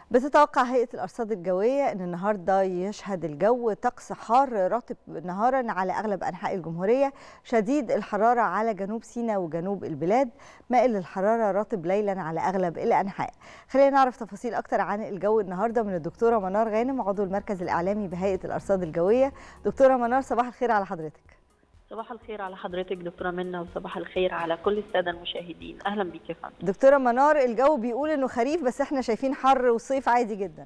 بتتوقع هيئة الأرصاد الجوية أن النهاردة يشهد الجو طقس حار رطب نهارا على أغلب أنحاء الجمهورية شديد الحرارة على جنوب سيناء وجنوب البلاد مائل الحرارة رطب ليلا على أغلب الأنحاء خلينا نعرف تفاصيل أكتر عن الجو النهاردة من الدكتورة منار غانم عضو المركز الإعلامي بهيئة الأرصاد الجوية دكتورة منار صباح الخير على حضرتك صباح الخير على حضرتك دكتوره منى وصباح الخير على كل الساده المشاهدين اهلا بيك يا فندم دكتورة منار الجو بيقول أنه خريف بس احنا شايفين حر وصيف عادي جدا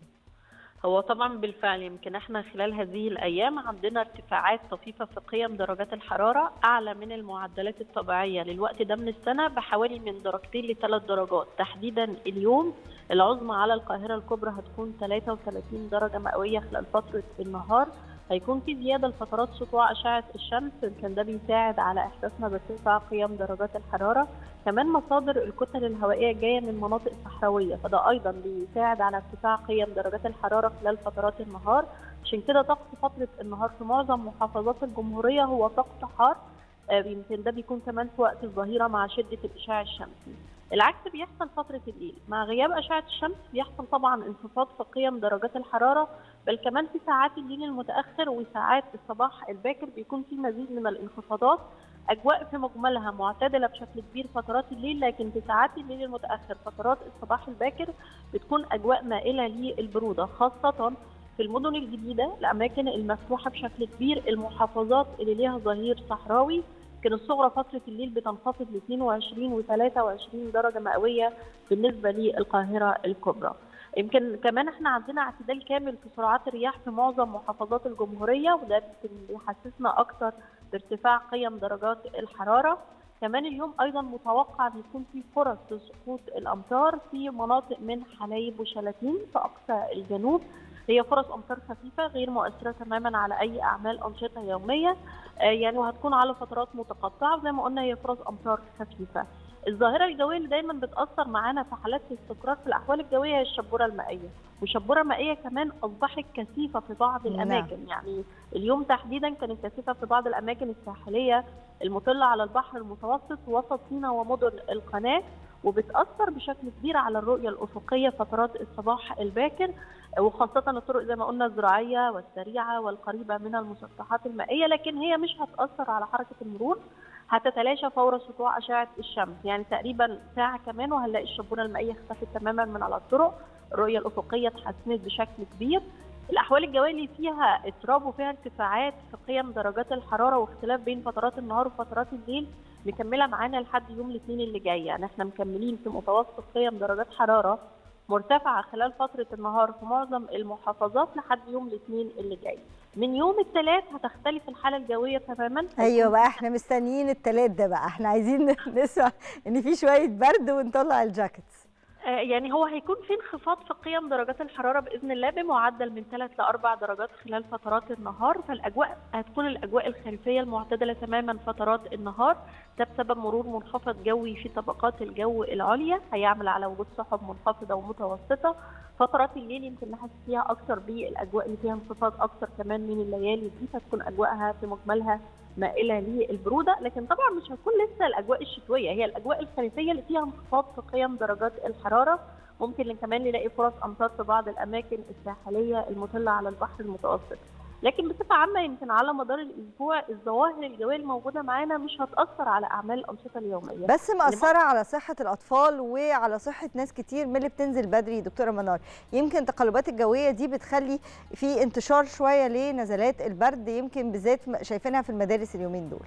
هو طبعا بالفعل يمكن احنا خلال هذه الايام عندنا ارتفاعات طفيفه في قيم درجات الحراره اعلى من المعدلات الطبيعيه للوقت ده من السنه بحوالي من درجتين لثلاث درجات تحديدا اليوم العظمى على القاهره الكبرى هتكون 33 درجه مئويه خلال فتره النهار هيكون في زياده لفترات سطوع اشعه الشمس يمكن ده بيساعد على احساسنا بارتفاع قيم درجات الحراره كمان مصادر الكتل الهوائيه جايه من مناطق صحراويه فده ايضا بيساعد على ارتفاع قيم درجات الحراره خلال فترات النهار عشان كده طقس فتره النهار في معظم محافظات الجمهوريه هو طقس حار يمكن ده بيكون كمان في وقت الظهيره مع شده الاشعاع الشمسي العكس بيحصل فترة الليل مع غياب أشعة الشمس بيحصل طبعا انخفاض في قيم درجات الحرارة بل كمان في ساعات الليل المتأخر وساعات الصباح الباكر بيكون في مزيد من الانخفاضات أجواء في مجملها معتدلة بشكل كبير فترات الليل لكن في ساعات الليل المتأخر فترات الصباح الباكر بتكون أجواء مائلة للبرودة خاصة في المدن الجديدة الأماكن المفتوحة بشكل كبير المحافظات اللي ليها ظهير صحراوي يمكن الصغرى فترة الليل بتنخفض ل 22 و 23 درجة مئوية بالنسبة للقاهرة الكبرى. يمكن كمان احنا عندنا اعتدال كامل في سرعات الرياح في معظم محافظات الجمهورية وده بيحسسنا أكثر بارتفاع قيم درجات الحرارة. كمان اليوم أيضا متوقع أن يكون في فرص لسقوط الأمطار في مناطق من حلايب وشلاتين في أقصى الجنوب هي فرص امطار خفيفه غير مؤثره تماما على اي اعمال انشطه يوميه يعني وهتكون على فترات متقطعه وزي ما قلنا هي فرص امطار خفيفه. الظاهره الجويه اللي دايما بتاثر معانا في حالات الاستقرار في الاحوال الجويه هي الشبوره المائيه والشبوره المائيه كمان اصبحت كثيفه في بعض الاماكن نعم. يعني اليوم تحديدا كانت كثيفه في بعض الاماكن الساحليه المطله على البحر المتوسط وسط سيناء ومدن القناه وبتاثر بشكل كبير على الرؤيه الافقيه فترات الصباح الباكر وخاصه الطرق زي ما قلنا الزراعيه والسريعه والقريبه من المسطحات المائيه لكن هي مش هتاثر على حركه المرور هتتلاشى فور سطوع اشعه الشمس يعني تقريبا ساعه كمان وهنلاقي الشبونه المائيه اختفت تماما من على الطرق الرؤيه الافقيه اتحسنت بشكل كبير الاحوال الجويه اللي فيها اضطراب وفيها ارتفاعات في قيم درجات الحراره واختلاف بين فترات النهار وفترات الليل مكمله معانا لحد يوم الاثنين اللي جاي يعني احنا مكملين في متوسط قيم درجات حراره مرتفعه خلال فتره النهار في معظم المحافظات لحد يوم الاثنين اللي جاي من يوم الثلاث هتختلف الحاله الجويه تماما ايوه بقى احنا مستنيين الثلاث ده بقى احنا عايزين نسمع ان في شويه برد ونطلع الجاكيتس يعني هو هيكون في انخفاض في قيم درجات الحراره باذن الله بمعدل من 3 ل 4 درجات خلال فترات النهار فالاجواء هتكون الاجواء الخريفيه المعتدله تماما فترات النهار ده بسبب مرور منخفض جوي في طبقات الجو العليا هيعمل على وجود سحب منخفضه ومتوسطه فترات الليل يمكن نحس فيها اكثر بالاجواء اللي فيها انخفاض اكثر كمان من الليالي دي فتكون اجواءها في مجملها مائله للبروده لكن طبعا مش هتكون لسه الاجواء الشتويه هي الاجواء الخريفيه اللي فيها انخفاض في قيم درجات الحراره ممكن كمان نلاقي فرص امطار في بعض الاماكن الساحليه المطله على البحر المتوسط لكن بصفه عامه يمكن على مدار الاسبوع الظواهر الجويه الموجوده معانا مش هتاثر على اعمال الانشطه اليوميه بس مأثره على صحه الاطفال وعلى صحه ناس كتير من اللي بتنزل بدري دكتوره منار يمكن التقلبات الجويه دي بتخلي في انتشار شويه لنزلات البرد يمكن بالذات شايفينها في المدارس اليومين دول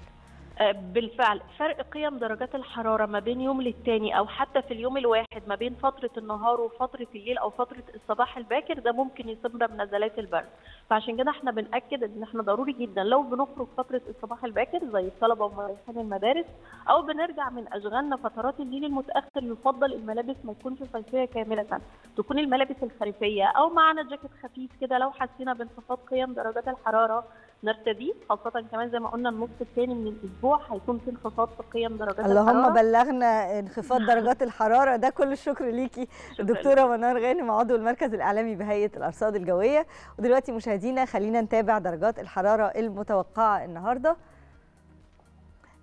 بالفعل فرق قيم درجات الحرارة ما بين يوم للتاني أو حتى في اليوم الواحد ما بين فترة النهار وفترة الليل أو فترة الصباح الباكر ده ممكن يسبب نزلات البرد فعشان كده احنا بنأكد ان احنا ضروري جدا لو بنخرج فترة الصباح الباكر زي الطلبة ومرايحين المدارس أو بنرجع من أشغالنا فترات الليل المتأخر يفضل الملابس ما تكونش صيفية كاملة تكون الملابس الخريفية أو معانا جاكيت خفيف كده لو حسينا بانخفاض قيم درجات الحرارة نرتديه خاصة كمان زي ما قلنا النص الثاني من الأسبوع هيكون في انخفاض في قيم درجات اللهم الحرارة بلغنا انخفاض درجات الحرارة ده كل الشكر ليكي الدكتورة منار غانم عضو المركز الإعلامي بهيئة الأرصاد الجوية ودلوقتي مشاهدينا خلينا نتابع درجات الحرارة المتوقعة النهاردة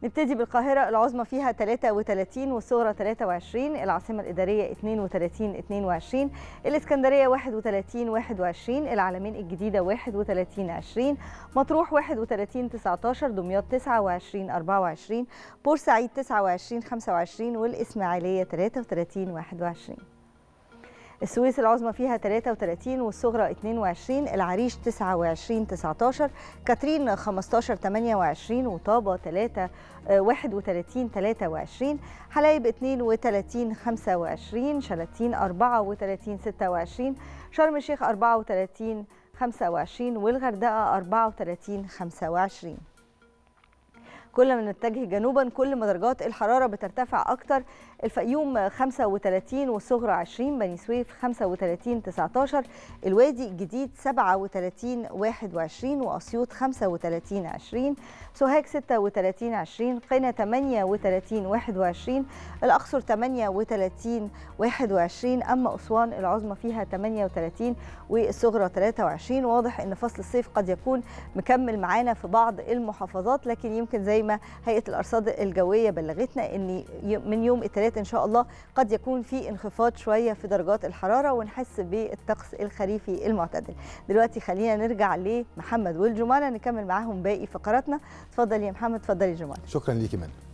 نبتدي بالقاهرة العظمى فيها 33 والصغرى 23 العاصمة الإدارية 32 22 الإسكندرية 31 21 العالمين الجديدة 31 20 مطروح 31 19 دمياط 29 24 بورسعيد 29 25 والإسماعيلية 33 21 السويس العظمى فيها 33 والصغرى 22 العريش 29 19 كاترين 15 28 وطابة 3 31 23 حلايب 32 25 شلاتين 34 26 شرم الشيخ 34 25 والغردقة 34 25 كل ما نتجه جنوبا كل ما درجات الحراره بترتفع اكتر الفيوم 35 والصغرى 20 بني سويف 35 19 الوادي الجديد 37 21 واسيوط 35 20 سوهاج 36 20 قنا 38 21 الاقصر 38 21 اما اسوان العظمى فيها 38 والصغرى 23 واضح ان فصل الصيف قد يكون مكمل معانا في بعض المحافظات لكن يمكن زي ما هيئه الارصاد الجويه بلغتنا ان من يوم الثلاث ان شاء الله قد يكون في انخفاض شويه في درجات الحراره ونحس بالطقس الخريفي المعتدل دلوقتي خلينا نرجع لمحمد والجمانه نكمل معاهم باقي فقراتنا اتفضل يا محمد اتفضل يا جمانه شكرا ليكي منى